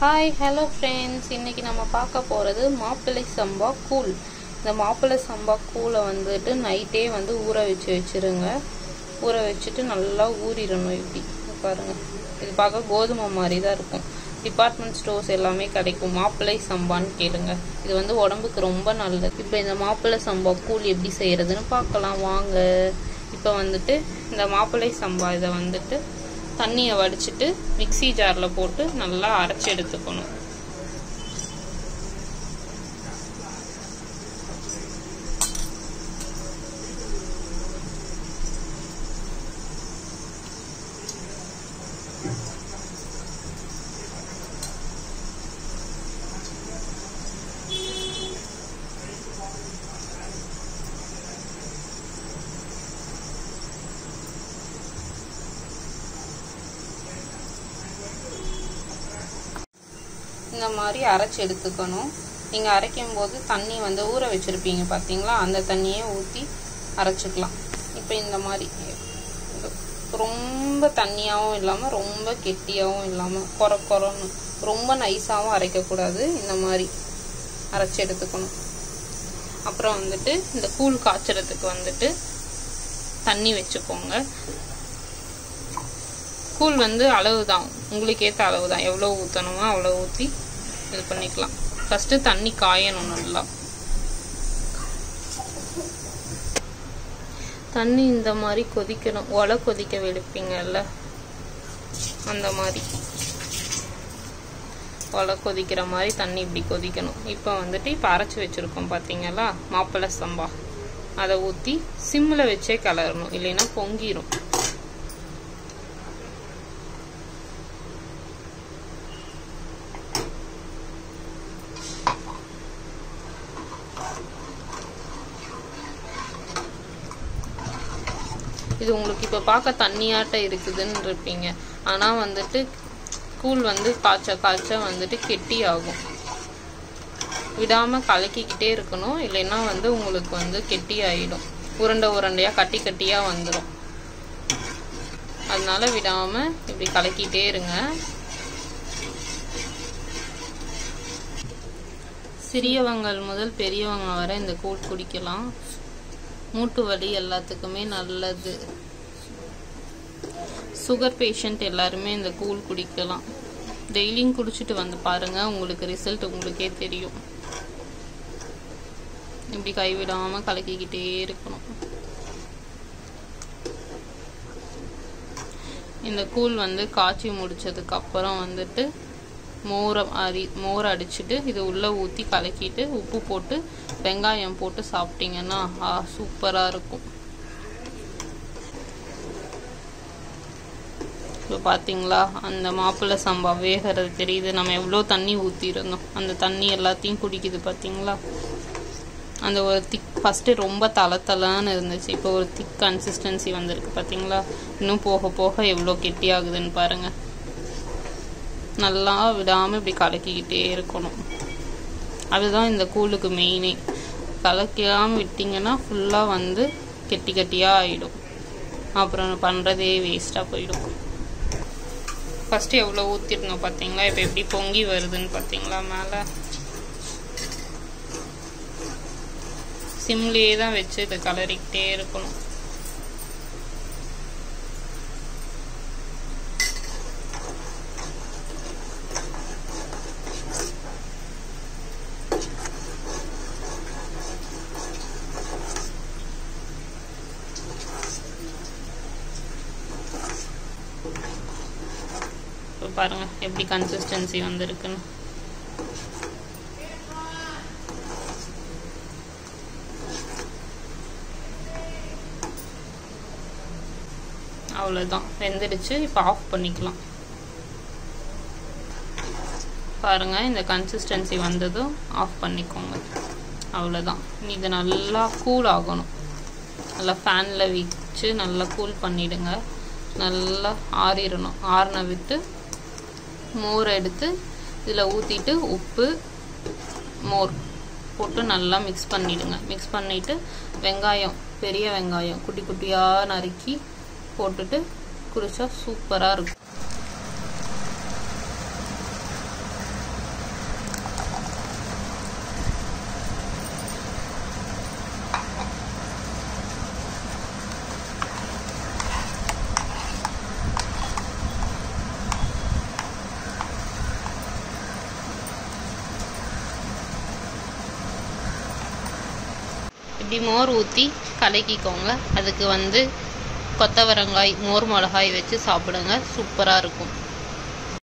hi hello friends இன்றைக்கி நம்ம பார்க்க போகிறது மாப்பிள்ளை சம்பா கூழ் இந்த மாப்பிள்ளை சம்பா கூழை வந்துட்டு நைட்டே வந்து ஊற வச்சு வச்சுருங்க ஊற வச்சுட்டு நல்லா ஊறிடணும் இப்படி இங்க பாருங்க இது பார்க்க கோதுமை மாதிரி தான் இருக்கும் டிபார்ட்மெண்ட் ஸ்டோர்ஸ் எல்லாமே கிடைக்கும் மாப்பிள்ளை சம்பான்னு கேளுங்க இது வந்து உடம்புக்கு ரொம்ப நல்லது இப்போ இந்த மாப்பிள்ளை சம்பா கூழ் எப்படி செய்கிறதுன்னு பார்க்கலாம் வாங்க இப்போ வந்துட்டு இந்த மாப்பிள்ளை சம்பா இதை வந்துட்டு தண்ணியை வடிச்சிட்டு மிக்ஸி ஜாரில் போட்டு நல்லா அரைச்சி எடுத்துக்கணும் இந்த மாதிரி அரைச்சி எடுத்துக்கணும் நீங்கள் அரைக்கும் போது தண்ணி வந்து ஊற வச்சுருப்பீங்க பார்த்தீங்களா அந்த தண்ணியே ஊற்றி அரைச்சிக்கலாம் இப்போ இந்த மாதிரி ரொம்ப தண்ணியாகவும் இல்லாமல் ரொம்ப கெட்டியாகவும் இல்லாமல் குறை குறைன்னு ரொம்ப நைஸாகவும் அரைக்கக்கூடாது இந்த மாதிரி அரைச்சி எடுத்துக்கணும் அப்புறம் வந்துட்டு இந்த கூழ் காய்ச்சறதுக்கு வந்துட்டு தண்ணி வச்சுக்கோங்க கூழ் வந்து அளவு தான் உங்களுக்கு ஏற்ற அளவு தான் எவ்வளோ ஊற்றணுமோ அவ்வளோ ஊற்றி இது பண்ணிக்கலாம் ஃபஸ்ட்டு தண்ணி காயணும் நல்லா தண்ணி இந்த மாதிரி கொதிக்கணும் ஒலை கொதிக்க வெளுப்பீங்கல்ல அந்த மாதிரி ஒலை கொதிக்கிற மாதிரி தண்ணி இப்படி கொதிக்கணும் இப்போ வந்துட்டு இப்போ அரைச்சி வச்சுருக்கோம் பார்த்தீங்களா மாப்பிள்ளை சம்பா அதை ஊற்றி சிம்மில் வச்சே கலரணும் இல்லைன்னா பொங்கிரும் இது உங்களுக்கு இப்போ பார்க்க தண்ணியாட்ட இருக்குதுன்னு இருப்பீங்க ஆனால் வந்துட்டு கூழ் வந்து காய்ச்ச காய்ச்ச வந்துட்டு கெட்டி ஆகும் விடாமல் கலக்கிக்கிட்டே இருக்கணும் இல்லைன்னா வந்து உங்களுக்கு வந்து கெட்டி ஆகிடும் உருண்டை உருண்டையாக கட்டி கட்டியாக வந்துடும் அதனால விடாமல் இப்படி கலக்கிட்டே இருங்க சிறியவங்கள் முதல் பெரியவங்க வரை இந்த கூழ் குடிக்கலாம் மூட்டு வலி எல்லாத்துக்குமே நல்லது சுகர் பேஷண்ட் எல்லாருமே இந்த கூழ் குடிக்கலாம் டெய்லியும் குடிச்சிட்டு வந்து பாருங்க உங்களுக்கு ரிசல்ட் உங்களுக்கே தெரியும் இப்படி கைவிடாம கலக்கிக்கிட்டே இருக்கணும் இந்த கூழ் வந்து காய்ச்சி முடிச்சதுக்கு அப்புறம் வந்துட்டு மோரை அரி மோரை அடிச்சுட்டு இது உள்ளே ஊற்றி கலக்கிட்டு உப்பு போட்டு வெங்காயம் போட்டு சாப்பிட்டீங்கன்னா ஆ சூப்பராக இருக்கும் இப்போ பார்த்தீங்களா அந்த மாப்பிள்ளை சம்பா வேகிறது தெரியுது நம்ம எவ்வளோ தண்ணி ஊற்றிருந்தோம் அந்த தண்ணி எல்லாத்தையும் குடிக்குது பார்த்தீங்களா அந்த ஒரு திக் ஃபஸ்ட்டு ரொம்ப தலை தலைன்னு இருந்துச்சு இப்போ ஒரு திக் கன்சிஸ்டன்சி வந்திருக்கு பார்த்தீங்களா இன்னும் போக போக எவ்வளோ கெட்டியாகுதுன்னு பாருங்கள் நல்லா விடாமல் இப்படி கலக்கிக்கிட்டே இருக்கணும் அதுதான் இந்த கூழுக்கு மெயினே கலக்காமல் விட்டிங்கன்னா ஃபுல்லாக வந்து கெட்டி கெட்டியாக ஆகிடும் அப்புறம் பண்ணுறதே வேஸ்ட்டாக போயிடும் ஃபஸ்ட்டு எவ்வளோ ஊற்றிருந்தோம் பார்த்தீங்களா இப்போ எப்படி பொங்கி வருதுன்னு பார்த்தீங்களா மேலே சிம்லேயே தான் வச்சு இதை கலரிக்கிட்டே இருக்கணும் இப்போ பாருங்க எப்படி கன்சிஸ்டன்சி வந்திருக்குன்னு அவ்வளோதான் வெந்துடுச்சு இப்போ ஆஃப் பண்ணிக்கலாம் பாருங்க இந்த கன்சிஸ்டன்சி வந்ததும் ஆஃப் பண்ணிக்கோங்க அவ்வளோதான் இது நல்லா கூல் ஆகணும் நல்லா ஃபேனில் வச்சு நல்லா கூல் பண்ணிவிடுங்க நல்லா ஆறிடணும் ஆறின விட்டு மோர் எடுத்து இதில் ஊற்றிட்டு உப்பு மோர் போட்டு நல்லா மிக்ஸ் பண்ணிவிடுங்க மிக்ஸ் பண்ணிவிட்டு வெங்காயம் பெரிய வெங்காயம் குட்டி குட்டியாக நறுக்கி போட்டுட்டு குடித்தா சூப்பராக இருக்கும் இப்படி மோர் ஊற்றி கலக்கிக்கோங்க அதுக்கு வந்து கொத்தவரங்காய் மோர் மிளகாய் வச்சு சாப்பிடுங்க சூப்பராக இருக்கும்